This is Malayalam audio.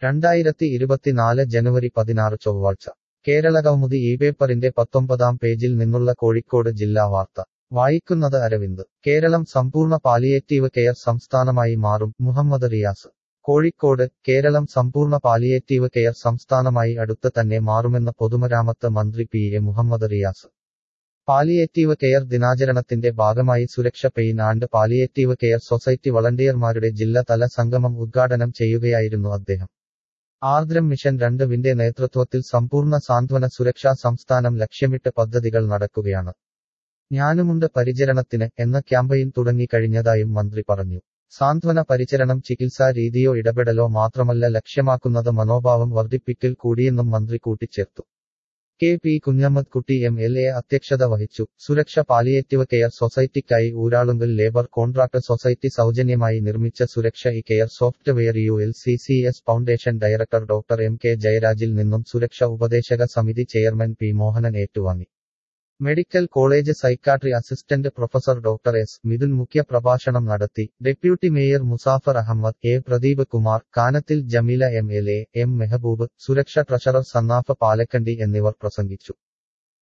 രണ്ടായിരത്തി ഇരുപത്തിനാല് ജനുവരി പതിനാറ് ചൊവ്വാഴ്ച കേരള കൗമുദി ഈ പേപ്പറിന്റെ പത്തൊമ്പതാം പേജിൽ നിന്നുള്ള കോഴിക്കോട് ജില്ലാ വാർത്ത വായിക്കുന്നത് അരവിന്ദ് കേരളം സമ്പൂർണ്ണ പാലിയേറ്റീവ് കെയർ സംസ്ഥാനമായി മാറും മുഹമ്മദ് റിയാസ് കോഴിക്കോട് കേരളം സമ്പൂർണ്ണ പാലിയേറ്റീവ് കെയർ സംസ്ഥാനമായി അടുത്ത് തന്നെ മാറുമെന്ന് പൊതുമരാമത്ത് മന്ത്രി P A Muhammad Riyas palliative care ദിനാചരണത്തിന്റെ ഭാഗമായി Suraksha pain and palliative care society വളണ്ടിയർമാരുടെ ജില്ലാതല സംഗമം ഉദ്ഘാടനം ചെയ്യുകയായിരുന്നു അദ്ദേഹം ആർദ്രം മിഷൻ രണ്ട് വിന്റെ നേതൃത്വത്തിൽ സമ്പൂർണ്ണ സാന്ത്വന സുരക്ഷാ സംസ്ഥാനം ലക്ഷ്യമിട്ട് പദ്ധതികൾ നടക്കുകയാണ് ഞാനുമുണ്ട് പരിചരണത്തിന് എന്ന ക്യാമ്പയിൻ തുടങ്ങിക്കഴിഞ്ഞതായും മന്ത്രി പറഞ്ഞു സാന്ത്വന പരിചരണം ചികിത്സാ രീതിയോ ഇടപെടലോ മാത്രമല്ല ലക്ഷ്യമാക്കുന്നത് മനോഭാവം വർദ്ധിപ്പിക്കൽ കൂടിയെന്നും മന്ത്രി കൂട്ടിച്ചേർത്തു കെ പി കുഞ്ഞമ്മദ് കുട്ടി എം എൽ എ അധ്യക്ഷത വഹിച്ചു സുരക്ഷ പാലിയേറ്റീവ് കെയർ സൊസൈറ്റിക്കായി ഊരാളുങ്കൽ ലേബർ കോൺട്രാക്ട് സൊസൈറ്റി സൗജന്യമായി നിർമ്മിച്ച Suraksha e care software U L C C S foundation director doctor M K ജയരാജിൽ നിന്നും സുരക്ഷ ഉപദേശക സമിതി ചെയർമാൻ പി മോഹനൻ ഏറ്റുവാങ്ങി medical college psychiatry assistant professor doctor S Midhun മുഖ്യ പ്രഭാഷണം നടത്തി deputy mayor Musafar Ahammed A Pradeep Kumar Kanathil Jameela M L A M Mehaboob Suraksha treasurer സന്നാഫ് Palakkandy എന്നിവർ പ്രസംഗിച്ചു